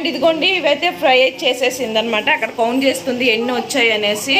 ఇదిగోండి ఇవైతే ఫ్రై చేసేసింది అనమాట అక్కడ కౌంట్ చేస్తుంది ఎన్ని వచ్చాయి అనేసి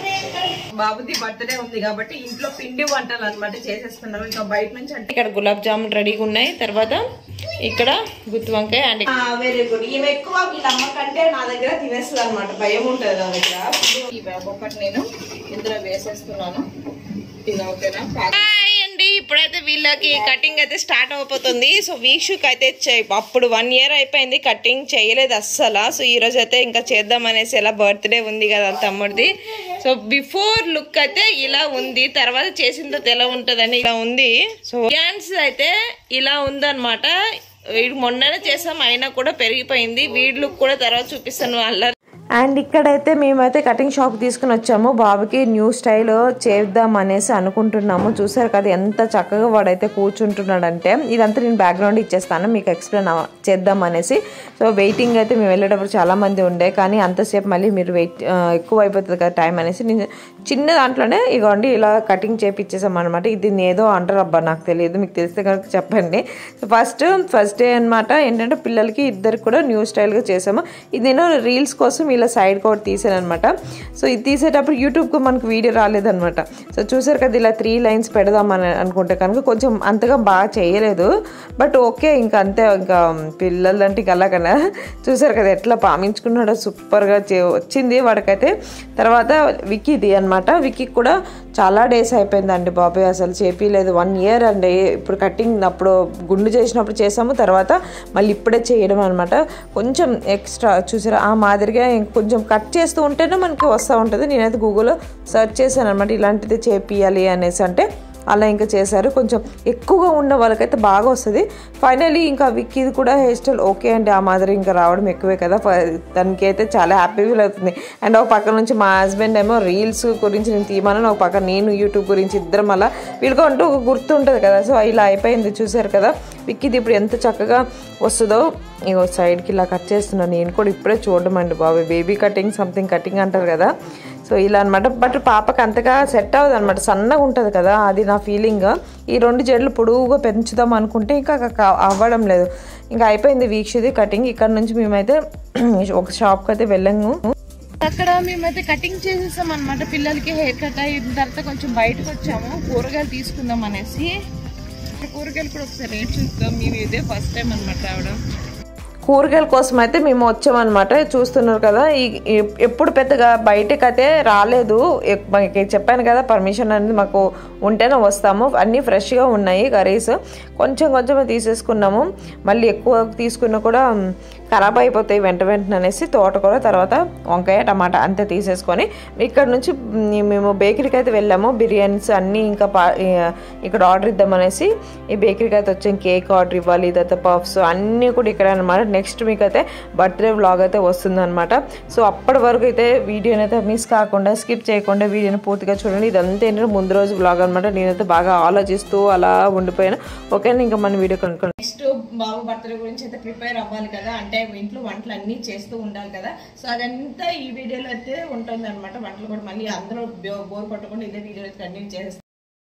బాబుది బర్త్డే ఉంది కాబట్టి ఇంట్లో పిండి వంటలు అనమాట చేసేస్తున్నారు ఇంకా బయట నుంచి అంటే ఇక్కడ గులాబ్ జామున్ రెడీగా ఉన్నాయి తర్వాత ఇక్కడ గుత్తి వంకాయ అండ్ వెరీ గుడ్ ఈమె ఎక్కువ వీళ్ళ అమ్మ కంటే నా దగ్గర తినేస్తుంది అనమాట భయం ఉంటుంది నా దగ్గర ఈ బ్యాగ్ ఒకటి నేను ఇందులో వేసేస్తున్నాను ఇది ఓకేనా అండి ఇప్పుడైతే వీళ్ళకి కటింగ్ అయితే స్టార్ట్ అయిపోతుంది సో వీక్షుక్ అయితే చే- అప్పుడు వన్ ఇయర్ అయిపోయింది కటింగ్ చేయలేదు అస్సలు సో ఈ రోజు అయితే ఇంకా చేద్దాం అనేసి ఎలా బర్త్డే ఉంది కదా వాళ్ళ తమ్ముడిది సో బిఫోర్ లుక్ అయితే ఇలా ఉంది తర్వాత చేసిన తర్వాత ఎలా ఉంటుందని ఇలా ఉంది సో డ్యాన్స్ అయితే ఇలా ఉందన్నమాట వీడు మొన్ననే చేసాం అయినా కూడా పెరిగిపోయింది వీడి లుక్ కూడా తర్వాత చూపిస్తాను అల్లరి అండ్ ఇక్కడైతే మేమైతే కటింగ్ షాప్ తీసుకుని వచ్చాము బాబుకి న్యూ స్టైల్ చేద్దాం అనేసి అనుకుంటున్నాము చూసారు కదా ఎంత చక్కగా వాడైతే కూర్చుంటున్నాడంటే ఇదంతా నేను బ్యాక్గ్రౌండ్ ఇచ్చేస్తాను మీకు ఎక్స్ప్లెయిన్ చేద్దాం అనేసి సో వెయిటింగ్ అయితే మేము వెళ్ళేటప్పుడు చాలా మంది ఉండే కానీ అంతసేపు మళ్ళీ మీరు వెయిట్ ఎక్కువ అయిపోతుంది కదా టైం అనేసి నేను చిన్న దాంట్లోనే ఇగోండి ఇలా కటింగ్ చేపిచ్చేసాం అనమాట ఇది ఏదో అంటారు అబ్బా నాకు తెలియదు మీకు తెలిస్తే కనుక చెప్పండి సో ఫస్ట్ ఫస్ట్ డే అనమాట ఏంటంటే పిల్లలకి ఇద్దరికి కూడా న్యూ స్టైల్గా చేసాము ఇది నేను రీల్స్ కోసం ఇలా సైడ్ కోట్ తీసాను అనమాట సో ఇది తీసేటప్పుడు యూట్యూబ్కి మనకు వీడియో రాలేదనమాట సో చూసారు కదా ఇలా త్రీ లైన్స్ పెడదామని అనుకుంటే కనుక కొంచెం అంతగా బాగా చేయలేదు బట్ ఓకే ఇంకా అంతే ఇంకా పిల్లలంటే ఇంకా అలాగనా చూసారు కదా ఎట్లా పామించుకున్నాడో సూపర్గా చే వచ్చింది వాడికైతే తర్వాత విక్కీది అనమాట విక్కీకి కూడా చాలా డేస్ అయిపోయిందండి బాబాయ్ అసలు చేపిలేదు వన్ ఇయర్ అండి ఇప్పుడు కటింగ్ అప్పుడు గుండు చేసినప్పుడు చేసాము తర్వాత మళ్ళీ ఇప్పుడే చేయడం అనమాట కొంచెం ఎక్స్ట్రా చూసారా ఆ మాదిరిగా కొంచెం కట్ చేస్తూ ఉంటేనే మనకి వస్తూ ఉంటుంది నేనైతే గూగుల్లో సెర్చ్ చేశాను అనమాట ఇలాంటిది చేపియాలి అనేసి అంటే అలా ఇంకా చేశారు కొంచెం ఎక్కువగా ఉన్న వాళ్ళకైతే బాగా వస్తుంది ఫైనలీ ఇంకా విక్కీది కూడా హెయిర్ స్టైల్ ఓకే అండి ఆ మాదిరి ఇంకా రావడం ఎక్కువే కదా ఫ- దానికి అయితే చాలా హ్యాపీ ఫీల్ అవుతుంది అండ్ ఒక పక్క నుంచి మా హస్బెండ్ ఏమో రీల్స్ గురించి నేను తీయమని ఒక పక్క నేను యూట్యూబ్ గురించి ఇద్దరం అలా వీళ్ళకి అంటూ ఒక గుర్తు ఉంటుంది కదా సో ఇలా అయిపోయింది చూసారు కదా విక్కీది ఇప్పుడు ఎంత చక్కగా వస్తుందో ఇగో సైడ్కి ఇలా కట్ చేస్తున్నాను నేను కూడా ఇప్పుడే చూడడం అండి బాబు బేబీ కటింగ్ సంథింగ్ కటింగ్ అంటారు కదా సో ఇలా అనమాట బట్ పాపకి అంతగా సెట్ అవ్వదు అనమాట సన్నగా ఉంటుంది కదా అది నా ఫీలింగ్ ఈ రెండు జడలు పొడుగుగా పెంచుదాం అనుకుంటే ఇంకా కా- అవ్వడం లేదు ఇంకా అయిపోయింది వీక్షది కటింగ్ ఇక్కడ నుంచి మేమైతే ఒక షాప్కి అయితే వెళ్ళాము అక్కడ మేమైతే కటింగ్ చేసేసాం అనమాట పిల్లలకి హెయిర్ కట్ అయిన తర్వాత కొంచెం బయటకు వచ్చాము కూరగాయలు తీసుకుందాం అనేసి కూరగాయలు కూడా ఒకసారి రేట్ చూస్తాం మేము ఇదే ఫస్ట్ టైం అనమాట రావడం కూరగాయల కోసం అయితే మేము వచ్చామన్నమాట చూస్తున్నారు కదా ఈ- ఈ- ఎప్పుడు పెద్దగా బయటకైతే రాలేదు ఎక్- మనకి చెప్పాను కదా పర్మిషన్ అనేది మాకు ఉంటేనే వస్తాము అన్నీ ఫ్రెష్గా ఉన్నాయి కర్రీస్ కొంచెం కొంచెం తీసేసుకున్నాము మళ్ళీ ఎక్కువ తీసుకున్నా కూడా మ్, ఖరాబ్ అయిపోతాయి వెంట వెంటనే అనేసి తోటకూర తర్వాత వంకాయ టమాటా అంతే తీసేసుకొని ఇక్కడ నుంచి మ్, మేము బేకరీకి అయితే వెళ్ళాము బిర్యానీస్ అన్నీ ఇంకా పా ఈ- ఇక్కడ ఆర్డర్ ఇద్దామనేసి ఈ బేకరీకి అయితే వచ్చాం కేక్ ఆర్డర్ ఇవ్వాలి తర్వాత పఫ్స్ అన్నీ కూడా ఇక్కడ అనమాట నెక్స్ట్ మీకు అయితే బర్త్డే వ్లాగ్ అయితే వస్తుందన్నమాట సో అప్పటి వరకు అయితే వీడియోని అయితే మిస్ కాకుండా స్కిప్ చేయకుండా వీడియోని పూర్తిగా చూడండి ఇదంతా ఏంటంటే ముందు రోజు వ్లాగ్ అనమాట నేనైతే బాగా ఆలోచిస్తూ అలా ఉండిపోయాను ఓకే ఇంకా మన వీడియో కనుక్కోండి నెక్స్ట్ బాబు బర్త్డే గురించి అయితే ప్రిపేర్ అవ్వాలి కదా అంటే ఇంట్లో వంటలు అన్నీ చేస్తూ ఉండాలి కదా సో అదంతా ఈ వీడియోలో అయితే ఉంటుంది అనమాట వంటలు కూడా మళ్ళీ అందరూ బోర్ పట్టకుండా ఇదే వీడియో అయితే కంటిన్యూ చేస్తాం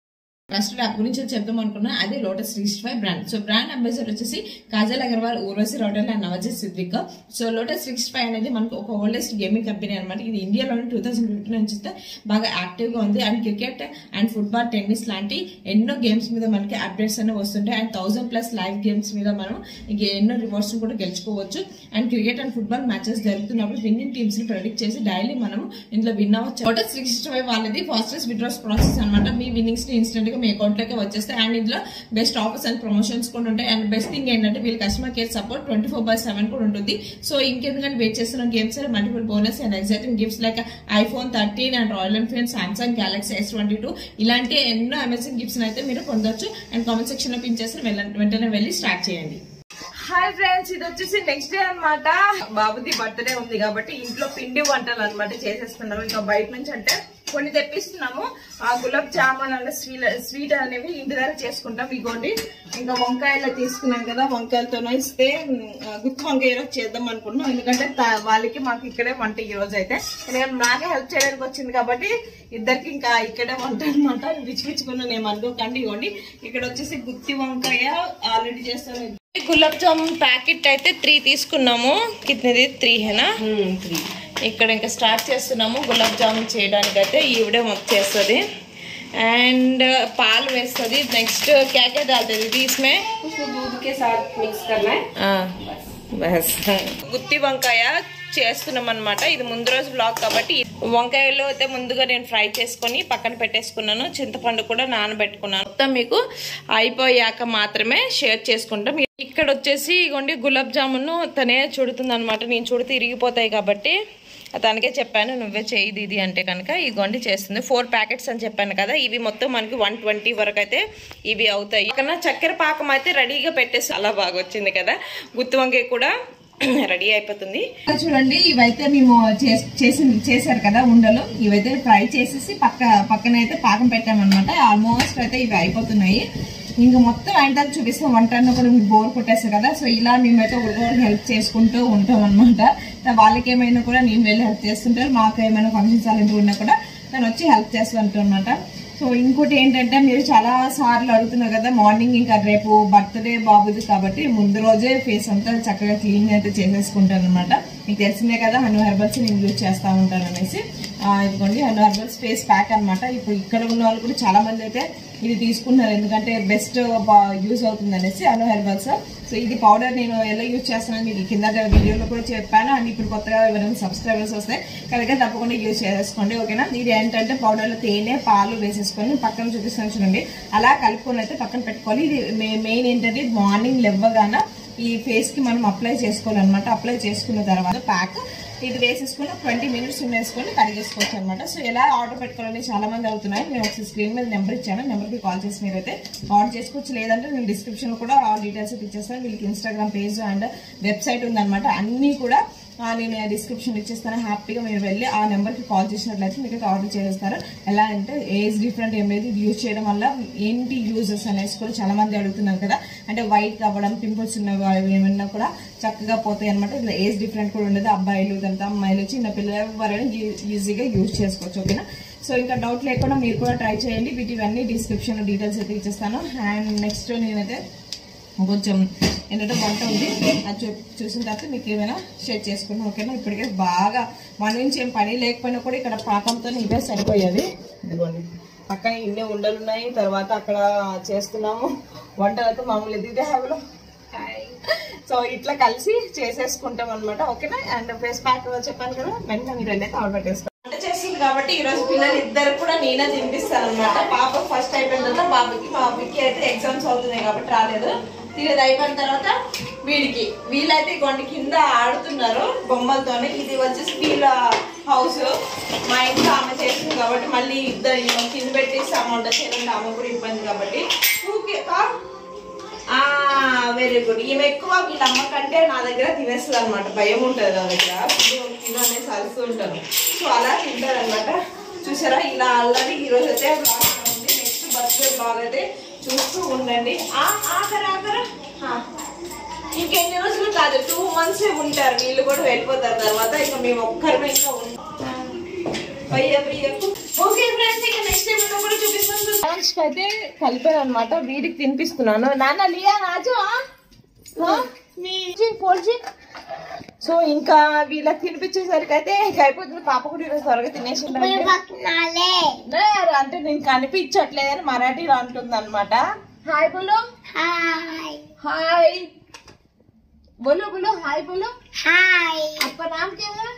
ఫస్ట్ యాప్ గురించి చెప్తాం అనుకున్నా అదే lotus resist five brand so brand ambassador వచ్చేసి Kajal Aggarwal Urvashi Rautela and Navjot Sidhu so lotus resist five అనేది మనకు ఒక ఓల్డెస్ట్ గేమింగ్ కంపెనీ అనమాట ఇది ఇండియాలోని టూ థౌసండ్ ఫిఫ్టీన్ నుంచి అయితే బాగా యాక్టివ్ గా ఉంది and cricket and football tennis లాంటి ఎన్నో గేమ్స్ మీద మనకి అప్డేట్స్ అనేవి వస్తుంటాయి and thousand plus live games మీద మనం ఇంక ఎన్నో రివార్డ్స్ కూడా గెలుచుకోవచ్చు and cricket and football matches జరుగుతున్నప్పుడు విన్నింగ్ టీమ్స్ ని ప్రెడిక్ట్ చేసి డైలీ మనం ఇందులో విన్ అవ్వచ్చు లోటస్ రిజిస్ట్ ఫైవ్ వాళ్ళది ఫాస్టెస్ట్ విడ్రాస్ ప్రాసెస్ అనమాట మీ విన్నింగ్స్ ని ఇన్స్టెంట్ గా మీ అకౌంట్ లోకి వచ్చేస్తాయి అండ్ ఇందులో బెస్ట్ ఆఫర్స్ అండ్ ప్రమోషన్స్ కూడా ఉంటాయి అండ్ బెస్ట్ థింగ్ ఏంటంటే వీళ్ళ customer care support twenty four by seven కూడా ఉంటుంది సో ఇంకెందుకంటే వెయిట్ చేస్తున్న games multiple bonus and exciting gifts like iPhone thirteen and Royal Enfield Samsung Galaxy S twenty two ఇలాంటి ఎన్నో అమేజింగ్ గిఫ్ట్స్ అయితే మీరు పొందొచ్చు అండ్ కామెంట్ సెక్షన్ లో పిన్ చేసి వెళ్ళ- వెంటనే వెళ్ళి స్టార్ట్ చేయండి హాయ్ ఫ్రెండ్స్ ఇది వచ్చేసి నెక్స్ట్ డే అన్నమాట బాబుది బర్త్డే ఉంది కాబట్టి ఇంట్లో పిండి వంటలు అన్నమాట చేసేస్తున్నారు ఇంకా బయట నుంచి అంటే కొన్ని తెప్పిస్తున్నాము ఆ గులాబ్ జామున్ అంటే స్వీట్ స్వీట్ అనేవి ఇంటి దగ్గర చేసుకుంటాం ఇగోండి ఇంకా వంకాయలు తీసుకున్నాం కదా వంకాయలతో ఇస్తే ఉమ్, ఆ, గుత్తి వంకాయ ఈరోజు చేద్దాం అనుకున్నాం ఎందుకంటే తా- వాళ్ళకి మాకు ఇక్కడే వంట ఈ రోజు అయితే నేను నాకే హెల్ప్ చేయడానికి వచ్చింది కాబట్టి ఇద్దరికి ఇంకా ఇక్కడే వంట అనమాట పిచ్చి పిచ్చుకున్నాను నేను అనుకోకండి ఇవ్వండి ఇక్కడ వచ్చేసి గుత్తి వంకాయ ఆల్రెడీ చేస్తాను గులాబ్ జామున్ ప్యాకెట్ అయితే త్రీ తీసుకున్నాము కితనిది త్రీ హేనా थ्री ఇక్కడ ఇంకా స్టార్ట్ చేస్తున్నాము గులాబ్ జామున్ చేయడానికి అయితే ఈవిడే మొత్తం చేస్తుంది అండ్ పాలు వేస్తుంది నెక్స్ట్ క్యాకే డాల్తుంది ఇది ఇస్మే उसको दूध के साथ मिक्स करना है బస్ గుత్తి వంకాయ చేస్తున్నాం అనమాట ఇది ముందు రోజు బ్లాగ్ కాబట్టి వంకాయలు అయితే ముందుగా నేను ఫ్రై చేసుకొని పక్కన పెట్టేసుకున్నాను చింతపండు కూడా నానబెట్టుకున్నాను మొత్తం మీకు అయిపోయాక మాత్రమే షేర్ చేసుకుంటాం ఇక్కడ వచ్చేసి ఇగోండి గులాబ్ జామున్ తనే చుడుతుంది అనమాట నేను చుడితే ఇరిగిపోతాయి కాబట్టి తనకే చెప్పాను నువ్వే చేయి ఇది అంటే కనుక ఈ గొండి చేస్తుంది ఫోర్ ప్యాకెట్స్ అని చెప్పాను కదా ఇవి మొత్తం మనకి వన్ ట్వంటీ వరకు అయితే ఇవి అవుతాయి ఇక్కడ చక్కెర పాకం అయితే రెడీగా పెట్టేసి అలా బాగా వచ్చింది కదా గుత్తి వంకాయ కూడా రెడీ అయిపోతుంది చూడండి ఇవైతే మేము చేసి చేశారు కదా ఉండలు ఇవైతే ఫ్రై చేసేసి పక్క పక్కన అయితే పాకం పెట్టామన్నమాట ఆల్మోస్ట్ అయితే ఇవి అయిపోతున్నాయి ఇంకా మొత్తం ఆయన దాకా చూపిస్తాం వంట అన్నప్పుడు మీకు బోర్ కొట్టేస్తారు కదా సో ఇలా మేమైతే ఒకరికొకరు హెల్ప్ చేసుకుంటూ ఉంటాం అనమాట వాళ్ళకి ఏమైనా కూడా నేను వెళ్ళి హెల్ప్ చేస్తుంటారు మాకు ఏమైనా ఫంక్షన్స్ అలాంటివి ఉన్నా కూడా తను వచ్చి హెల్ప్ చేస్తుంటారు అనమాట సో ఇంకోటి ఏంటంటే మీరు చాలా సార్లు అడుగుతున్నారు కదా మార్నింగ్ ఇంకా రేపు బర్త్డే బాబుది కాబట్టి ముందు రోజే ఫేస్ అంతా చక్కగా క్లీన్ అయితే చేసేసుకుంటాను అనమాట మీకు తెలిసిందే కదా హను హెర్బల్స్ నేను యూజ్ చేస్తూ ఉంటాను అనేసి ఆ, ఇదిగోండి హను హెర్బల్స్ ఫేస్ ప్యాక్ అన్నమాట ఇప్పుడు ఇక్కడ ఉన్న వాళ్ళు కూడా చాలా మంది అయితే ఇది తీసుకున్నారు ఎందుకంటే బెస్ట్ యూజ్ అవుతుంది అనేసి హను హెర్బల్స్ సో ఇది పౌడర్ నేను ఎలా యూజ్ చేస్తానని మీకు కింద వీడియోలో కూడా చెప్పాను అండ్ ఇప్పుడు కొత్తగా ఎవరైనా సబ్స్క్రైబర్స్ వస్తే కనుక తప్పకుండా యూజ్ చేసుకోండి ఓకేనా ఇది ఏంటంటే పౌడర్లో తేనె పాలు వేసేసుకొని పక్కన చూపిస్తాను చూడండి అలా కలుపుకొని అయితే పక్కన పెట్టుకోవాలి ఇది మెయిన్ ఏంటంటే మార్నింగ్ లెవ్వగాన ఈ ఫేస్ కి మనం అప్లై చేసుకోవాలన్నమాట అప్లై చేసుకున్న తర్వాత ప్యాక్ ఇది వేసేసుకుని ట్వంటీ మినిట్స్ వేసుకొని కడిగేసుకోవచ్చు అనమాట సో ఎలా ఆర్డర్ పెట్టుకోవాలని చాలా మంది అవుతున్నాయి నేను ఒకసారి స్క్రీన్ మీద నెంబర్ ఇచ్చాను నెంబర్కి కాల్ చేసి మీరైతే ఆర్డర్ చేసుకోవచ్చు లేదంటే నేను డిస్క్రిప్షన్ కూడా ఆ డీటెయిల్స్ అయితే ఇచ్చేస్తాను వీళ్ళకి ఇన్స్టాగ్రామ్ పేజ్ అండ్ వెబ్సైట్ ఉందన్నమాట అన్నీ కూడా ఆ, నేను డిస్క్రిప్షన్ ఇచ్చేస్తాను హ్యాపీగా మీరు వెళ్ళి ఆ నెంబర్కి కాల్ చేసినట్లయితే మీకు అయితే ఆర్డర్ చేస్తారు ఎలా అంటే ఏజ్ డిఫరెంట్ ఏం లేదు ఇది యూజ్ చేయడం వల్ల ఏంటి యూజెస్ అనేసి కూడా చాలా మంది అడుగుతున్నారు కదా అంటే వైట్ అవ్వడం పింపుల్స్ ఉన్నవి అవి ఏమన్నా కూడా చక్కగా పోతాయి అనమాట ఇలా ఏజ్ డిఫరెంట్ కూడా ఉండదు అబ్బాయిలు తర్వాత అమ్మాయిలు చిన్న పిల్లలు ఎవరైనా ఈజీగా యూజ్ చేసుకోవచ్చు ఓకేనా సో ఇంకా డౌట్ లేకుండా మీరు కూడా ట్రై చేయండి వీటివన్నీ డిస్క్రిప్షన్ డీటెయిల్స్ అయితే ఇచ్చేస్తాను అండ్ నెక్స్ట్ నేనైతే కొంచెం ఏంటంటే వంట ఉంది అది చూ చూసిన తర్వాత మీకు ఏమైనా షేర్ చేసుకున్నాం ఓకేనా ఇప్పటికే బాగా మన నుంచి ఏం పని లేకపోయినా కూడా ఇక్కడ పాకంతో ఇవే సరిపోయేది ఇదిగోండి పక్కన ఇన్నే ఉండలు ఉన్నాయి తర్వాత అక్కడ చేస్తున్నాము వంటలు అయితే మామూలు ఇదే హ్యాబీలో సో ఇట్లా కలిసి చేసేసుకుంటాం అనమాట ఓకేనా అండ్ ఫేస్ ప్యాక్ చెప్పాను కదా వెంటనే మీరు వెళ్ళైతే ఆర్డర్ పెట్టేస్తాం వంట చేస్తుంది కాబట్టి ఈ రోజు పిల్లలు ఇద్దరు కూడా నేనే తినిపిస్తాను అనమాట పాప ఫస్ట్ అయిపోయిన తర్వాత బాబుకి మా బాబుకి అయితే ఎగ్జామ్స్ అవుతున్నాయి కాబట్టి రాలేదు తినేది అయిపోయిన తర్వాత వీడికి వీళ్ళైతే ఇగోండి కింద ఆడుతున్నారు బొమ్మలతోనే ఇది వచ్చేసి వీళ్ళ హౌస్ మా ఇంట్లో ఆమె చేస్తుంది కాబట్టి మళ్ళీ ఇద్దరు ఇంట్లో కింద పెట్టేసి అమ్మ వంట చేయాలంటే ఆమె కూడా ఇబ్బంది కాబట్టి ఊకే కా వెరీ గుడ్ ఈమె ఎక్కువ వీళ్ళ అమ్మ కంటే నా దగ్గర తినేస్తుంది అనమాట భయం ఉంటుంది నా దగ్గర తిను తిను అనేసి అరుస్తూ ఉంటాను సో అలా తింటారు అనమాట చూసారా ఇలా అల్లరి ఈ రోజు అయితే vlog ఉంది నెక్స్ట్ బర్త్డే బ్లాగ్ అయితే చూస్తూ ఉండండి ఆ, ఆఖరా ఆఖరా ఆ. ఇంకెన్ని రోజులు కాదు టూ మంత్స్ ఉంటారు వీళ్ళు కూడా వెళ్ళిపోతారు తర్వాత ఇక మేము ఒక్కరమే ఇంకా ఉంటాం పయ్య పయ్యకు ఓకే ఫ్రెండ్స్ ఇక నెక్స్ట్ టైం కూడా చూపిస్తాను లంచ్ అయితే కలిపాను అనమాట వీడికి తినిపిస్తున్నాను నాన్న లియా రాజు మీ పోల్చి సో ఇంకా వీళ్ళకి తినిపించేసరికి అయితే ఇక అయిపోతుంది పాప కూడా ఈరోజు త్వరగా తినేసిందంటే లేరు, అంటే నేను కనిపించట్లేదని మరాఠీలో అంటుంది అనమాట హాయ్ బోలో हाय హాయ్ बोलो बोलो हाय बोलो हाय आपका नाम क्या है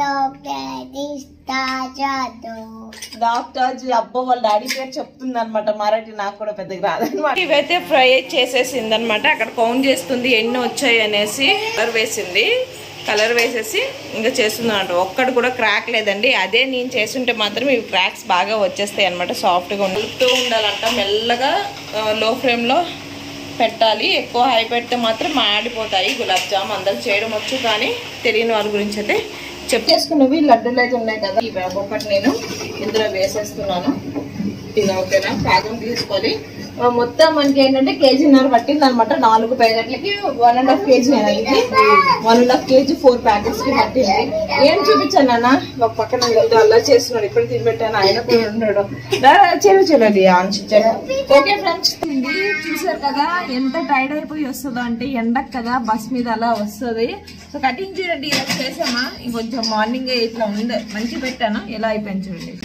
जादू డాక్టర్ జీ అబ్బో వాళ్ళ డాడీ పేరు చెప్తుంది అనమాట మరాఠీ నాకు కూడా పెద్దగా రాదనమాట ఇవైతే ఫ్రై చేసేసింది అనమాట అక్కడ కౌంట్ చేస్తుంది ఎన్ని వచ్చాయి అనేసి కలర్ వేసింది కలర్ వేసేసి ఇంకా చేస్తుంది అనమాట ఒక్కడు కూడా క్రాక్ లేదండి అదే నేను చేస్తుంటే మాత్రం ఇవి క్రాక్స్ బాగా వచ్చేస్తాయి అనమాట సాఫ్ట్గా ఉంటూ ఉండాలంట మెల్లగా లో ఫ్లేమ్లో పెట్టాలి ఎక్కువ హై పెడితే మాత్రం మాడిపోతాయి గులాబ్ జామ్ అందరికి చేయడం వచ్చు కానీ తెలియని వాళ్ళ గురించి అయితే చెప్పేసుకున్నవి లడ్డూలు అయితే ఉన్నాయి కదా ఇవి ఒకటి నేను ఇందులో వేసేస్తున్నాను ఇది ఓకేనా పాకం తీసుకోవాలి ఆ, మొత్తం మనకి ఏంటంటే కేజీన్నర పట్టింది అనమాట నాలుగు ప్యాకెట్లకి వన్ అండ్ హాఫ్ కేజీ ఇది one and half KG four packets కి పట్టింది ఏం చూపించాను నాన్న ఒక పక్కన ఏదో అలా చేస్తున్నాడు ఇప్పుడు తినబెట్టాను ఆయన కూడా ఉన్నాడు చెరు చెరది ఆన్చించాడు ఓకే ఫ్రెండ్స్ చూసారు కదా ఎంత టైర్డ్ అయిపోయి వస్తుందో అంటే ఎండకు కదా బస్ మీద అలా వస్తుంది సో కటింగ్ చూడండి ఇలా చేసామా ఇంకొంచెం మార్నింగ్ ఇట్లా ఉంది మంచి పెట్టాను ఎలా అయిపోయింది చూడండి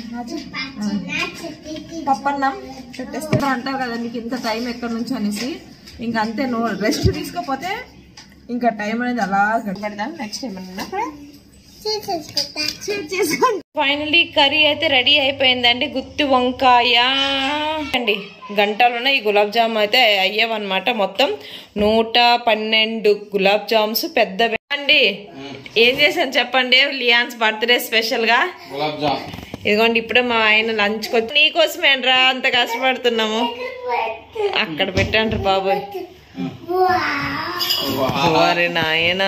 పప్పన్నం పెట్టేస్తే అంటారు కదా మీకు ఇంత టైం ఎక్కడి నుంచి అనేసి ఇంకా అంతే నో రెస్ట్ తీసుకోపోతే ఇంకా టైం అనేది అలా గడపడదాం నెక్స్ట్ ఏమన్నా ఫైనలీ కర్రీ అయితే రెడీ అయిపోయిందండి గుత్తి వంకాయ అండి గంటలోనే ఈ గులాబ్ జామ్ అయితే అయ్యావన్నమాట మొత్తం నూట పన్నెండు గులాబ్ జామ్స్ పెద్ద అండి ఏం చేశాను చెప్పండి లియాన్స్ బర్త్డే స్పెషల్ గా గులాబ్ జామ్ ఇదిగోండి ఇప్పుడే మా ఆయన లంచ్కి వచ్చి నీకోసమేనరా అంత కష్టపడుతున్నాము అక్కడ పెట్టండ్రు బాబోయ్ వారి నాయన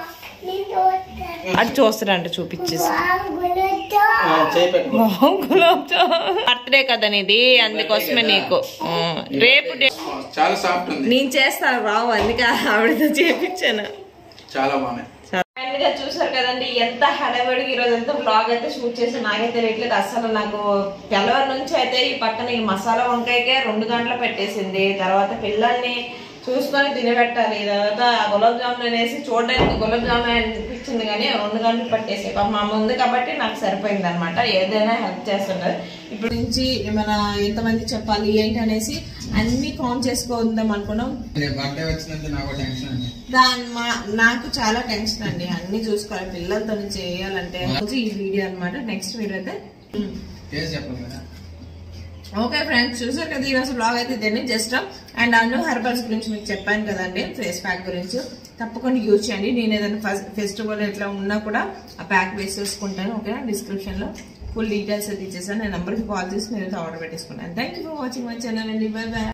అది చూస్తాడంట చూపించేసి చేయి పెట్టుకో గులాబ్ జామ్ బర్త్డే కదా నీది అందుకోసమే నీకు ఆ, రేపు డే- చాలా సాఫ్ట్ ఉంది నేను చేస్తాను రావు అందుకే ఆవిడతో చేపించాను చాలా బాగున్నాయి ఫైనల్ గా చూసారు కదండి ఎంత హడావిడిగా ఈ రోజు అంతా బ్లాగ్ అయితే షూట్ చేసి నాకైతే తెలియట్లేదు అసలు నాకు తెల్లవారి నుంచి అయితే ఈ పక్కన ఈ మసాలా వంకాయకే రెండు గంటలు పెట్టేసింది తర్వాత పిల్లల్ని చూసుకొని తినబెట్టాలి తర్వాత గులాబ్ జామున్ అనేసి చూడడానికి గులాబ్ జామున్ అనిపించింది కానీ రెండు గంటలు పట్టేసి పాపం మా ముందు కాబట్టి నాకు సరిపోయింది అనమాట ఏదైనా హెల్ప్ చేస్తుంటది ఇప్పుడు నుంచి ఏమైనా ఎంతమంది చెప్పాలి ఏంటి అనేసి అన్ని కౌంట్ చేసుకుందాం అనుకున్నాం బర్త్డే వచ్చినందుకు నాకు టెన్షన్ అండి దాని మా నాకు చాలా టెన్షన్ అండి అన్ని చూసుకోవాలి పిల్లలతో చేయాలంటే రోజు ఈ వీడియో అన్నమాట నెక్స్ట్ వీడియో అయితే టేస్ట్ చెప్పండి కదా ఓకే ఫ్రెండ్స్ చూసారు కదా ఈరోజు బ్లాగ్ అయితే ఇదండి జస్ట్ అండ్ అన్ను హెర్బల్స్ గురించి మీకు చెప్పాను కదండి ఫేస్ ప్యాక్ గురించి తప్పకుండా యూజ్ చేయండి నేను ఏదైనా ఫెస్టివల్ ఎట్లా ఉన్నా కూడా ఆ ప్యాక్ వేసేసుకుంటాను ఓకేనా డిస్క్రిప్షన్ లో ఫుల్ డీటెయిల్స్ అయితే ఇచ్చేసాను నేను నెంబర్కి కాల్ చేసి మీరు ఆర్డర్ పెట్టేసుకుంటాను thank you for watching my channel అండి బై బై